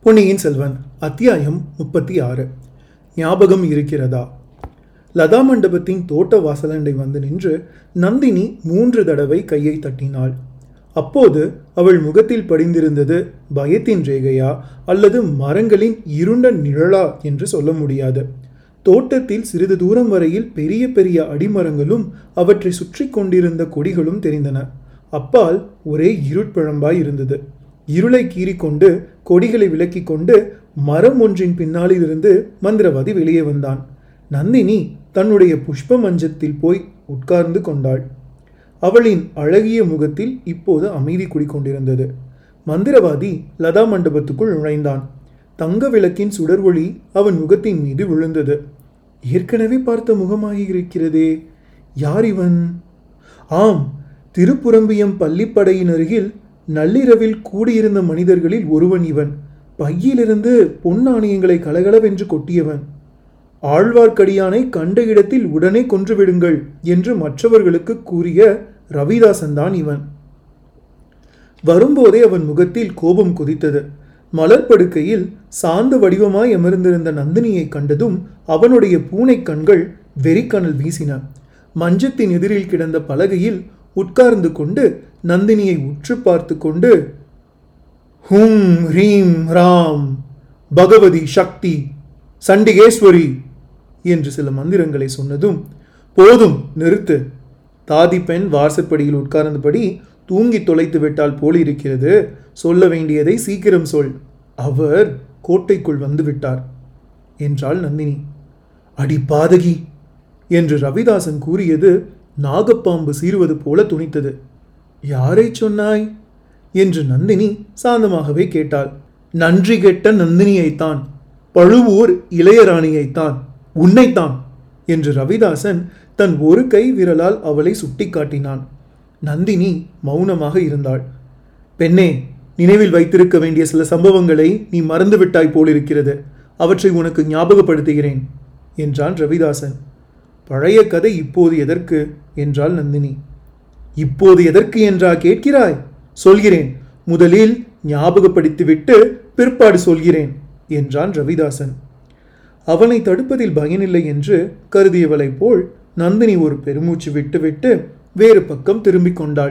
பொன்னியின் செல்வன் அத்தியாயம் முப்பத்தி ஆறு ஞாபகம் இருக்கிறதா லதா மண்டபத்தின் தோட்ட வாசலண்டை வந்து நின்று நந்தினி மூன்று தடவை கையை தட்டினாள் அப்போது அவள் முகத்தில் படிந்திருந்தது பயத்தின் ரேகையா அல்லது மரங்களின் இருண்ட நிழலா என்று சொல்ல முடியாது தோட்டத்தில் சிறிது தூரம் வரையில் பெரிய பெரிய அடிமரங்களும் அவற்றை சுற்றி கொண்டிருந்த கொடிகளும் தெரிந்தன அப்பால் ஒரே இருட்பிழம்பாய் இருந்தது இருளை கீறிக்கொண்டு கொடிகளை விலக்கிக் கொண்டு மரம் ஒன்றின் பின்னாலிருந்து மந்திரவாதி வெளியே வந்தான் நந்தினி தன்னுடைய புஷ்ப மஞ்சத்தில் போய் உட்கார்ந்து கொண்டாள் அவளின் அழகிய முகத்தில் இப்போது அமைதி குடிக்கொண்டிருந்தது மந்திரவாதி லதா மண்டபத்துக்குள் நுழைந்தான் தங்க விளக்கின் சுடர்வொளி அவன் முகத்தின் மீது விழுந்தது ஏற்கனவே பார்த்த முகமாகி இருக்கிறதே யார் இவன் ஆம் திருப்புரம்பியம் பள்ளிப்படையின் அருகில் நள்ளிரவில் கூடியிருந்த மனிதர்களில் ஒருவன் இவன் பையிலிருந்து பொன் நாணயங்களை கலகலவென்று கொட்டியவன் ஆழ்வார்க்கடியானை கண்ட இடத்தில் உடனே கொன்றுவிடுங்கள் என்று மற்றவர்களுக்கு கூறிய ரவிதாசன் தான் இவன் வரும்போதே அவன் முகத்தில் கோபம் குதித்தது மலர்படுக்கையில் சாந்த வடிவமாய் அமர்ந்திருந்த நந்தினியை கண்டதும் அவனுடைய பூனை கண்கள் வெறிக்கணல் வீசின மஞ்சத்தின் எதிரில் கிடந்த பலகையில் உட்கார்ந்து கொண்டு நந்தினியை உற்று பார்த்து கொண்டு ஹும் ஹ்ரீம் ராம் பகவதி சக்தி சண்டிகேஸ்வரி என்று சில மந்திரங்களை சொன்னதும் போதும் நிறுத்து தாதி பெண் வாசற்படியில் உட்கார்ந்தபடி தூங்கி தொலைத்து விட்டால் போல் இருக்கிறது சொல்ல வேண்டியதை சீக்கிரம் சொல் அவர் கோட்டைக்குள் வந்து விட்டார் என்றாள் நந்தினி அடி பாதகி என்று ரவிதாசன் கூறியது நாகப்பாம்பு சீறுவது போல துணித்தது யாரை சொன்னாய் என்று நந்தினி சாந்தமாகவே கேட்டாள் நன்றி கெட்ட நந்தினியைத்தான் பழுவூர் இளையராணியைத்தான் உன்னைத்தான் என்று ரவிதாசன் தன் ஒரு கை விரலால் அவளை சுட்டிக்காட்டினான் நந்தினி மௌனமாக இருந்தாள் பெண்ணே நினைவில் வைத்திருக்க வேண்டிய சில சம்பவங்களை நீ மறந்துவிட்டாய் போலிருக்கிறது அவற்றை உனக்கு ஞாபகப்படுத்துகிறேன் என்றான் ரவிதாசன் பழைய கதை இப்போது எதற்கு என்றாள் நந்தினி இப்போது எதற்கு என்றா கேட்கிறாய் சொல்கிறேன் முதலில் ஞாபகப்படுத்திவிட்டு பிற்பாடு சொல்கிறேன் என்றான் ரவிதாசன் அவனை தடுப்பதில் பயனில்லை என்று கருதியவளைப் போல் நந்தினி ஒரு பெருமூச்சு விட்டுவிட்டு வேறு பக்கம் திரும்பிக் கொண்டாள்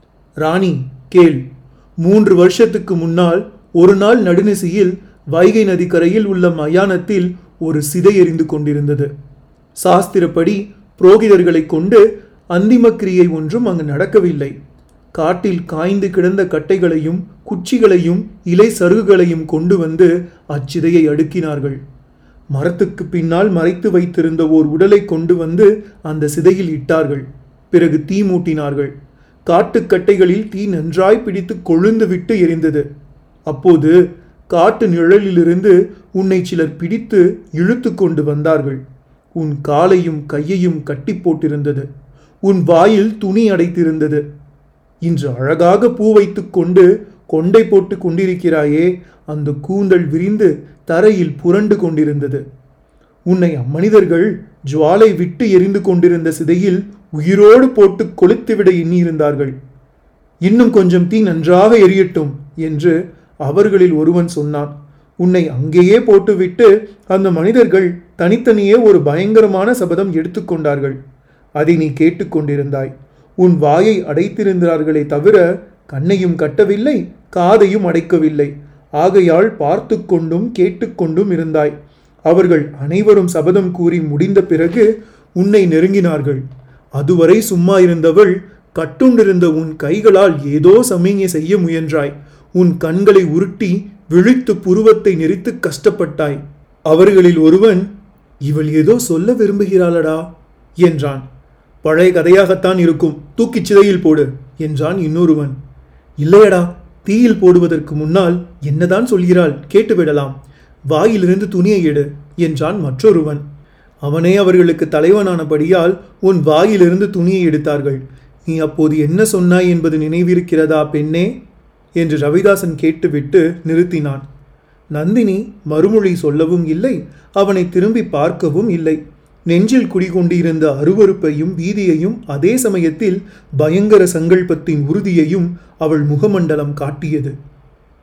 ராணி கேள் மூன்று வருஷத்துக்கு முன்னால் ஒரு நாள் நடுநிசியில் வைகை நதிக்கரையில் உள்ள மயானத்தில் ஒரு சிதை எரிந்து கொண்டிருந்தது சாஸ்திரப்படி புரோகிதர்களைக் கொண்டு அந்திம கிரியை ஒன்றும் அங்கு நடக்கவில்லை காட்டில் காய்ந்து கிடந்த கட்டைகளையும் குச்சிகளையும் இலை சருகுகளையும் கொண்டு வந்து அச்சிதையை அடுக்கினார்கள் மரத்துக்கு பின்னால் மறைத்து வைத்திருந்த ஓர் உடலை கொண்டு வந்து அந்த சிதையில் இட்டார்கள் பிறகு தீ மூட்டினார்கள் காட்டுக்கட்டைகளில் தீ நன்றாய் பிடித்து கொழுந்து விட்டு எரிந்தது அப்போது காட்டு நிழலிலிருந்து உன்னை சிலர் பிடித்து இழுத்து கொண்டு வந்தார்கள் உன் காலையும் கையையும் கட்டி போட்டிருந்தது உன் வாயில் துணி அடைத்திருந்தது இன்று அழகாக பூ வைத்துக் கொண்டு கொண்டை போட்டு கொண்டிருக்கிறாயே அந்த கூந்தல் விரிந்து தரையில் புரண்டு கொண்டிருந்தது உன்னை அம்மனிதர்கள் ஜுவாலை விட்டு எரிந்து கொண்டிருந்த சிதையில் உயிரோடு போட்டு கொளுத்துவிட எண்ணியிருந்தார்கள் இன்னும் கொஞ்சம் தீ நன்றாக எரியட்டும் என்று அவர்களில் ஒருவன் சொன்னான் உன்னை அங்கேயே போட்டுவிட்டு அந்த மனிதர்கள் தனித்தனியே ஒரு பயங்கரமான சபதம் எடுத்துக்கொண்டார்கள் அதை நீ கேட்டுக்கொண்டிருந்தாய் உன் வாயை அடைத்திருந்தார்களே தவிர கண்ணையும் கட்டவில்லை காதையும் அடைக்கவில்லை ஆகையால் பார்த்து கொண்டும் கேட்டுக்கொண்டும் இருந்தாய் அவர்கள் அனைவரும் சபதம் கூறி முடிந்த பிறகு உன்னை நெருங்கினார்கள் அதுவரை சும்மா இருந்தவள் கட்டுண்டிருந்த உன் கைகளால் ஏதோ சமிஞை செய்ய முயன்றாய் உன் கண்களை உருட்டி விழித்து புருவத்தை நெறித்து கஷ்டப்பட்டாய் அவர்களில் ஒருவன் இவள் ஏதோ சொல்ல விரும்புகிறாளடா என்றான் பழைய கதையாகத்தான் இருக்கும் தூக்கிச் சிதையில் போடு என்றான் இன்னொருவன் இல்லையடா தீயில் போடுவதற்கு முன்னால் என்னதான் சொல்கிறாள் கேட்டுவிடலாம் வாயிலிருந்து துணியை எடு என்றான் மற்றொருவன் அவனே அவர்களுக்கு தலைவனானபடியால் உன் வாயிலிருந்து துணியை எடுத்தார்கள் நீ அப்போது என்ன சொன்னாய் என்பது நினைவிருக்கிறதா பெண்ணே என்று ரவிதாசன் கேட்டுவிட்டு நிறுத்தினான் நந்தினி மறுமொழி சொல்லவும் இல்லை அவனை திரும்பி பார்க்கவும் இல்லை நெஞ்சில் குடிகொண்டிருந்த அருவருப்பையும் பீதியையும் அதே சமயத்தில் பயங்கர சங்கல்பத்தின் உறுதியையும் அவள் முகமண்டலம் காட்டியது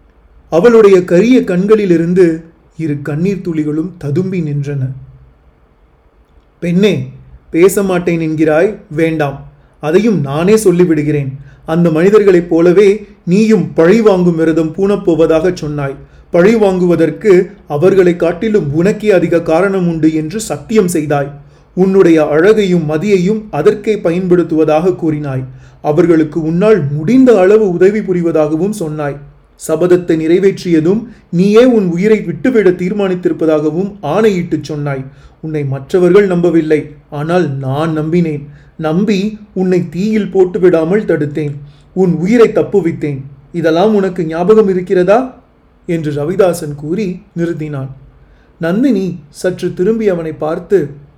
அவளுடைய கரிய கண்களிலிருந்து இரு கண்ணீர் துளிகளும் ததும்பி நின்றன பெண்ணே பேச மாட்டேன் என்கிறாய் வேண்டாம் அதையும் நானே சொல்லிவிடுகிறேன் அந்த மனிதர்களைப் போலவே நீயும் பழி வாங்கும் விரதம் பூணப்போவதாகச் சொன்னாய் பழி வாங்குவதற்கு அவர்களை காட்டிலும் உனக்கே அதிக காரணம் உண்டு என்று சத்தியம் செய்தாய் உன்னுடைய அழகையும் மதியையும் அதற்கே பயன்படுத்துவதாக கூறினாய் அவர்களுக்கு உன்னால் முடிந்த அளவு உதவி புரிவதாகவும் சொன்னாய் சபதத்தை நிறைவேற்றியதும் நீயே உன் உயிரை விட்டுவிட தீர்மானித்திருப்பதாகவும் ஆணையிட்டுச் சொன்னாய் உன்னை மற்றவர்கள் நம்பவில்லை ஆனால் நான் நம்பினேன் நம்பி உன்னை தீயில் போட்டு விடாமல் தடுத்தேன் உன் உயிரை தப்புவித்தேன் இதெல்லாம் உனக்கு ஞாபகம் இருக்கிறதா என்று ரவிதாசன் கூறி நிறுத்தினான் நந்தினி சற்று திரும்பி அவனை பார்த்து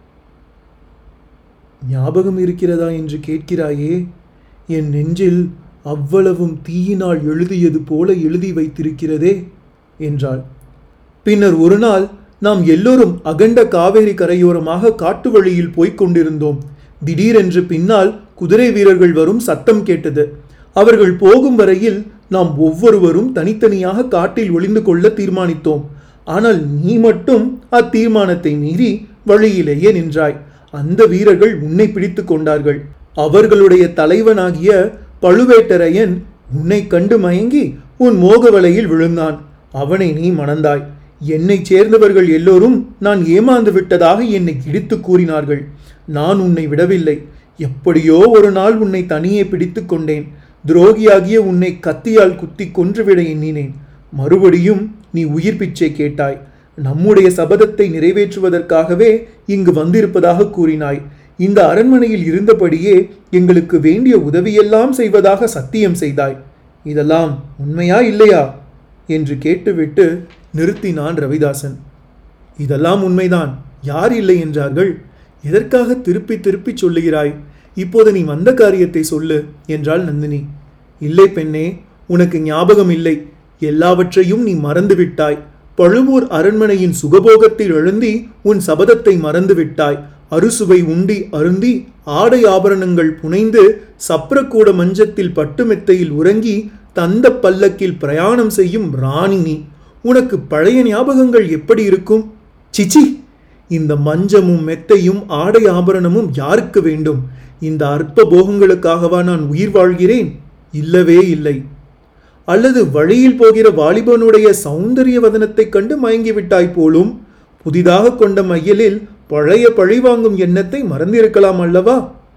ஞாபகம் இருக்கிறதா என்று கேட்கிறாயே என் நெஞ்சில் அவ்வளவும் தீயினால் எழுதியது போல எழுதி வைத்திருக்கிறதே என்றாள் பின்னர் ஒரு நாள் நாம் எல்லோரும் அகண்ட காவேரி கரையோரமாக காட்டு வழியில் போய்க் கொண்டிருந்தோம் திடீரென்று பின்னால் குதிரை வீரர்கள் வரும் சத்தம் கேட்டது அவர்கள் போகும் வரையில் நாம் ஒவ்வொருவரும் தனித்தனியாக காட்டில் ஒளிந்து கொள்ள தீர்மானித்தோம் ஆனால் நீ மட்டும் அத்தீர்மானத்தை மீறி வழியிலேயே நின்றாய் அந்த வீரர்கள் உன்னை பிடித்து கொண்டார்கள் அவர்களுடைய தலைவனாகிய பழுவேட்டரையன் உன்னை கண்டு மயங்கி உன் மோக வலையில் விழுந்தான் அவனை நீ மணந்தாய் என்னைச் சேர்ந்தவர்கள் எல்லோரும் நான் ஏமாந்து விட்டதாக என்னை இடித்து கூறினார்கள் நான் உன்னை விடவில்லை எப்படியோ ஒரு நாள் உன்னை தனியே பிடித்து கொண்டேன் துரோகியாகிய உன்னை கத்தியால் குத்தி கொன்றுவிட எண்ணினேன் மறுபடியும் நீ உயிர் பிச்சை கேட்டாய் நம்முடைய சபதத்தை நிறைவேற்றுவதற்காகவே இங்கு வந்திருப்பதாக கூறினாய் இந்த அரண்மனையில் இருந்தபடியே எங்களுக்கு வேண்டிய உதவியெல்லாம் செய்வதாக சத்தியம் செய்தாய் இதெல்லாம் உண்மையா இல்லையா என்று கேட்டுவிட்டு நிறுத்தினான் ரவிதாசன் இதெல்லாம் உண்மைதான் யார் இல்லை என்றார்கள் எதற்காக திருப்பி திருப்பி சொல்லுகிறாய் இப்போது நீ வந்த காரியத்தை சொல்லு என்றாள் நந்தினி இல்லை பெண்ணே உனக்கு ஞாபகம் இல்லை எல்லாவற்றையும் நீ மறந்துவிட்டாய் பழுவூர் அரண்மனையின் சுகபோகத்தில் எழுந்தி உன் சபதத்தை மறந்துவிட்டாய் அறுசுவை உண்டி அருந்தி ஆடை ஆபரணங்கள் புனைந்து சப்ரக்கூட மஞ்சத்தில் பட்டு மெத்தையில் உறங்கி தந்த பல்லக்கில் பிரயாணம் செய்யும் ராணி நீ உனக்கு பழைய ஞாபகங்கள் எப்படி இருக்கும் சிச்சி இந்த மஞ்சமும் மெத்தையும் ஆடை ஆபரணமும் யாருக்கு வேண்டும் இந்த அற்ப போகங்களுக்காகவா நான் உயிர் வாழ்கிறேன் இல்லவே இல்லை அல்லது வழியில் போகிற வாலிபனுடைய சௌந்தரிய வதனத்தைக் கண்டு மயங்கிவிட்டாய் போலும் புதிதாக கொண்ட மையலில் பழைய பழிவாங்கும் எண்ணத்தை மறந்திருக்கலாம் அல்லவா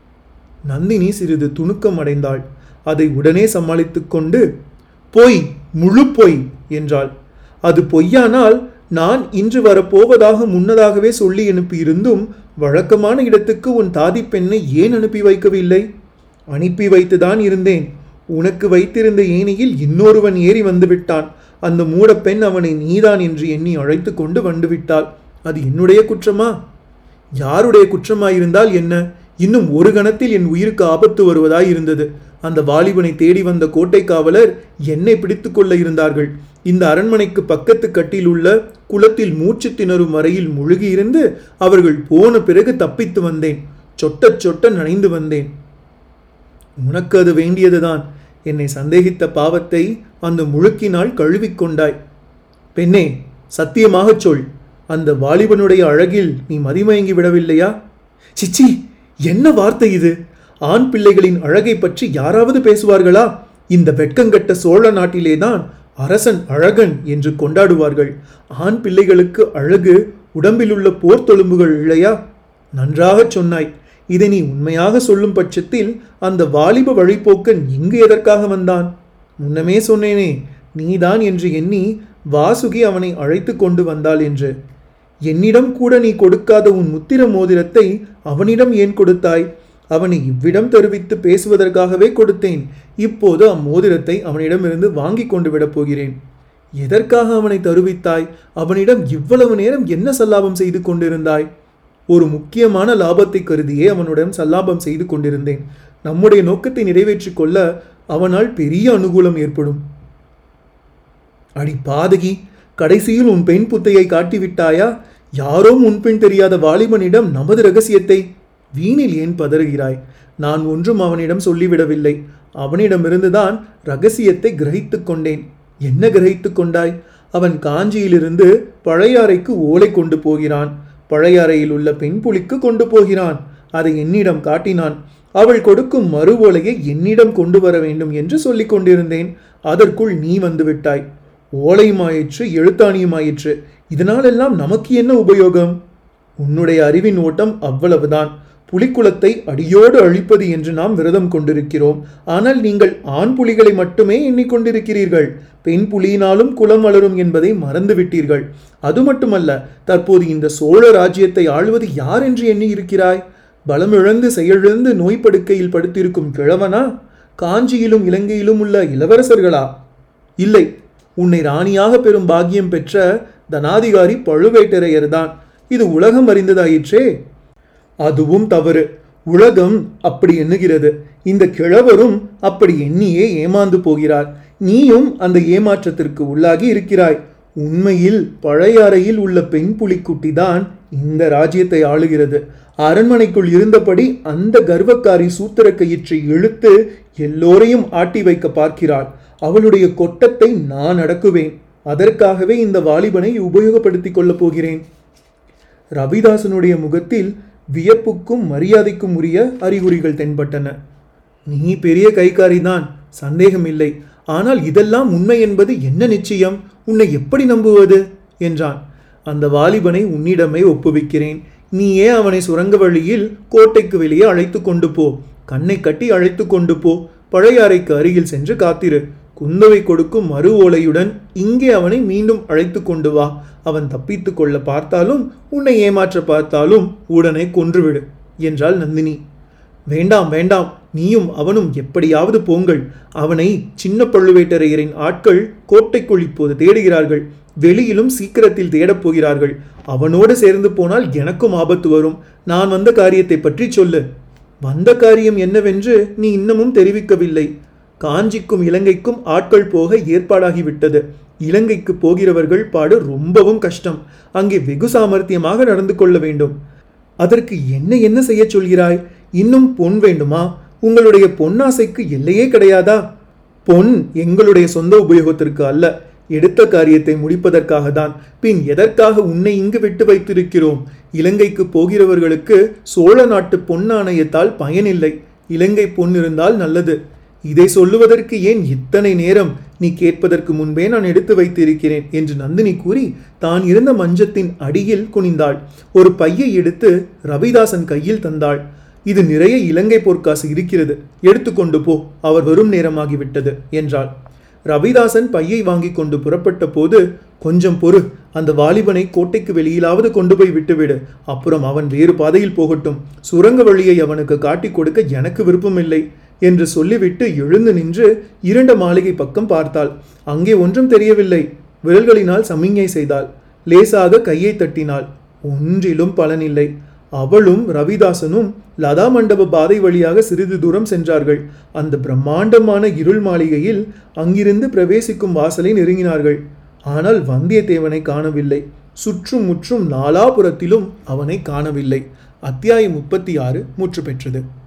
நந்தினி சிறிது துணுக்கம் அடைந்தாள் அதை உடனே சமாளித்துக் கொண்டு பொய் முழு பொய் என்றாள் அது பொய்யானால் நான் இன்று வரப்போவதாக முன்னதாகவே சொல்லி அனுப்பியிருந்தும் வழக்கமான இடத்துக்கு உன் தாதி பெண்ணை ஏன் அனுப்பி வைக்கவில்லை அனுப்பி வைத்துதான் இருந்தேன் உனக்கு வைத்திருந்த ஏணியில் இன்னொருவன் ஏறி வந்து விட்டான் அந்த மூடப்பெண் அவனை நீதான் என்று எண்ணி அழைத்து கொண்டு வந்து விட்டாள் அது என்னுடைய குற்றமா யாருடைய குற்றமாயிருந்தால் என்ன இன்னும் ஒரு கணத்தில் என் உயிருக்கு ஆபத்து வருவதாய் இருந்தது அந்த வாலிபனை தேடி வந்த கோட்டை காவலர் என்னை பிடித்து கொள்ள இருந்தார்கள் இந்த அரண்மனைக்கு பக்கத்து கட்டில் உள்ள குளத்தில் மூச்சு திணறும் வரையில் முழுகியிருந்து அவர்கள் போன பிறகு தப்பித்து வந்தேன் சொட்ட சொட்ட நனைந்து வந்தேன் உனக்கு அது வேண்டியதுதான் என்னை சந்தேகித்த பாவத்தை அந்த முழுக்கினால் கழுவிக்கொண்டாய் பெண்ணே சத்தியமாகச் சொல் அந்த வாலிபனுடைய அழகில் நீ மதிமயங்கி விடவில்லையா சிச்சி என்ன வார்த்தை இது ஆண் பிள்ளைகளின் அழகை பற்றி யாராவது பேசுவார்களா இந்த வெட்கங்கட்ட சோழ நாட்டிலேதான் அரசன் அழகன் என்று கொண்டாடுவார்கள் ஆண் பிள்ளைகளுக்கு அழகு உடம்பிலுள்ள போர்த்தொழும்புகள் இல்லையா நன்றாகச் சொன்னாய் இதை நீ உண்மையாக சொல்லும் பட்சத்தில் அந்த வாலிப வழிப்போக்கன் இங்கு எதற்காக வந்தான் முன்னமே சொன்னேனே நீதான் என்று எண்ணி வாசுகி அவனை அழைத்து கொண்டு வந்தாள் என்று என்னிடம் கூட நீ கொடுக்காத உன் முத்திர மோதிரத்தை அவனிடம் ஏன் கொடுத்தாய் அவனை இவ்விடம் தெரிவித்து பேசுவதற்காகவே கொடுத்தேன் இப்போது அம்மோதிரத்தை அவனிடமிருந்து வாங்கி கொண்டு விடப் போகிறேன் எதற்காக அவனை தருவித்தாய் அவனிடம் இவ்வளவு நேரம் என்ன சல்லாபம் செய்து கொண்டிருந்தாய் ஒரு முக்கியமான லாபத்தை கருதியே அவனுடன் சல்லாபம் செய்து கொண்டிருந்தேன் நம்முடைய நோக்கத்தை நிறைவேற்றிக் கொள்ள அவனால் பெரிய அனுகூலம் ஏற்படும் அடி பாதகி கடைசியில் உன் பெண் புத்தையை காட்டிவிட்டாயா யாரோ முன்பின் தெரியாத வாலிபனிடம் நமது ரகசியத்தை வீணில் ஏன் பதறுகிறாய் நான் ஒன்றும் அவனிடம் சொல்லிவிடவில்லை அவனிடமிருந்துதான் ரகசியத்தை கிரகித்துக் கொண்டேன் என்ன கிரகித்துக் கொண்டாய் அவன் காஞ்சியிலிருந்து பழையாறைக்கு ஓலை கொண்டு போகிறான் பழையாறையில் உள்ள பெண் புலிக்கு கொண்டு போகிறான் அதை என்னிடம் காட்டினான் அவள் கொடுக்கும் மறு ஓலையை என்னிடம் கொண்டு வர வேண்டும் என்று சொல்லிக் கொண்டிருந்தேன் அதற்குள் நீ வந்து விட்டாய் ஓலையுமாயிற்று எழுத்தாணியுமாயிற்று இதனாலெல்லாம் நமக்கு என்ன உபயோகம் உன்னுடைய அறிவின் ஓட்டம் அவ்வளவுதான் புலிக்குலத்தை அடியோடு அழிப்பது என்று நாம் விரதம் கொண்டிருக்கிறோம் ஆனால் நீங்கள் ஆண் புலிகளை மட்டுமே எண்ணிக்கொண்டிருக்கிறீர்கள் பெண் புலியினாலும் குலம் வளரும் என்பதை மறந்துவிட்டீர்கள் அது மட்டுமல்ல தற்போது இந்த சோழ ராஜ்யத்தை ஆள்வது யார் என்று எண்ணி இருக்கிறாய் பலமிழந்து செயலிழந்து நோய் படுக்கையில் படுத்திருக்கும் கிழவனா காஞ்சியிலும் இலங்கையிலும் உள்ள இளவரசர்களா இல்லை உன்னை ராணியாக பெறும் பாக்கியம் பெற்ற தனாதிகாரி பழுவேட்டரையர்தான் இது உலகம் அறிந்ததாயிற்றே அதுவும் தவறு உலகம் அப்படி எண்ணுகிறது இந்த கிழவரும் அப்படி எண்ணியே ஏமாந்து போகிறார் நீயும் அந்த ஏமாற்றத்திற்கு உள்ளாகி இருக்கிறாய் உண்மையில் பழையாறையில் உள்ள பெண் புலிக்குட்டி தான் இந்த ராஜ்யத்தை ஆளுகிறது அரண்மனைக்குள் இருந்தபடி அந்த கர்வக்காரி சூத்திர கயிற்றை இழுத்து எல்லோரையும் ஆட்டி வைக்க பார்க்கிறாள் அவளுடைய கொட்டத்தை நான் அடக்குவேன் அதற்காகவே இந்த வாலிபனை உபயோகப்படுத்திக் கொள்ளப் போகிறேன் ரவிதாசனுடைய முகத்தில் வியப்புக்கும் மரியாதைக்கும் உரிய அறிகுறிகள் தென்பட்டன நீ பெரிய கைக்காரிதான் சந்தேகமில்லை ஆனால் இதெல்லாம் உண்மை என்பது என்ன நிச்சயம் உன்னை எப்படி நம்புவது என்றான் அந்த வாலிபனை உன்னிடமே ஒப்புவிக்கிறேன் நீயே அவனை சுரங்க வழியில் கோட்டைக்கு வெளியே அழைத்து கொண்டு போ கண்ணை கட்டி அழைத்து கொண்டு போ பழையாறைக்கு அருகில் சென்று காத்திரு குந்தவை கொடுக்கும் மறு ஓலையுடன் இங்கே அவனை மீண்டும் அழைத்து கொண்டு வா அவன் தப்பித்துக் கொள்ள பார்த்தாலும் உன்னை ஏமாற்ற பார்த்தாலும் உடனே கொன்றுவிடு என்றாள் நந்தினி வேண்டாம் வேண்டாம் நீயும் அவனும் எப்படியாவது போங்கள் அவனை சின்ன பழுவேட்டரையரின் ஆட்கள் கோட்டைக்குள் இப்போது தேடுகிறார்கள் வெளியிலும் சீக்கிரத்தில் தேடப் போகிறார்கள் அவனோடு சேர்ந்து போனால் எனக்கும் ஆபத்து வரும் நான் வந்த காரியத்தை பற்றி சொல்லு வந்த காரியம் என்னவென்று நீ இன்னமும் தெரிவிக்கவில்லை காஞ்சிக்கும் இலங்கைக்கும் ஆட்கள் போக ஏற்பாடாகிவிட்டது இலங்கைக்கு போகிறவர்கள் பாடு ரொம்பவும் கஷ்டம் அங்கே வெகு சாமர்த்தியமாக நடந்து கொள்ள வேண்டும் அதற்கு என்ன என்ன செய்யச் சொல்கிறாய் இன்னும் பொன் வேண்டுமா உங்களுடைய பொன்னாசைக்கு எல்லையே கிடையாதா பொன் எங்களுடைய சொந்த உபயோகத்திற்கு அல்ல எடுத்த காரியத்தை முடிப்பதற்காக தான் பின் எதற்காக உன்னை இங்கு விட்டு வைத்திருக்கிறோம் இலங்கைக்கு போகிறவர்களுக்கு சோழ நாட்டு பொன் நாணயத்தால் பயனில்லை இலங்கை பொன் இருந்தால் நல்லது இதை சொல்லுவதற்கு ஏன் இத்தனை நேரம் நீ கேட்பதற்கு முன்பே நான் எடுத்து வைத்திருக்கிறேன் என்று நந்தினி கூறி தான் இருந்த மஞ்சத்தின் அடியில் குனிந்தாள் ஒரு பையை எடுத்து ரவிதாசன் கையில் தந்தாள் இது நிறைய இலங்கை பொற்காசு இருக்கிறது எடுத்துக்கொண்டு போ அவர் வரும் நேரமாகிவிட்டது என்றாள் ரவிதாசன் பையை வாங்கி கொண்டு புறப்பட்ட போது கொஞ்சம் பொறு அந்த வாலிபனை கோட்டைக்கு வெளியிலாவது கொண்டு போய் விட்டுவிடு அப்புறம் அவன் வேறு பாதையில் போகட்டும் சுரங்க வழியை அவனுக்கு காட்டிக் கொடுக்க எனக்கு விருப்பமில்லை என்று சொல்லிவிட்டு எழுந்து நின்று இரண்ட மாளிகை பக்கம் பார்த்தாள் அங்கே ஒன்றும் தெரியவில்லை விரல்களினால் சமிஞ்ஞை செய்தாள் லேசாக கையை தட்டினாள் ஒன்றிலும் பலனில்லை அவளும் ரவிதாசனும் லதா மண்டப பாதை வழியாக சிறிது தூரம் சென்றார்கள் அந்த பிரம்மாண்டமான இருள் மாளிகையில் அங்கிருந்து பிரவேசிக்கும் வாசலை நெருங்கினார்கள் ஆனால் வந்தியத்தேவனை காணவில்லை சுற்றும் முற்றும் நாலாபுரத்திலும் அவனை காணவில்லை அத்தியாயம் முப்பத்தி ஆறு முற்று பெற்றது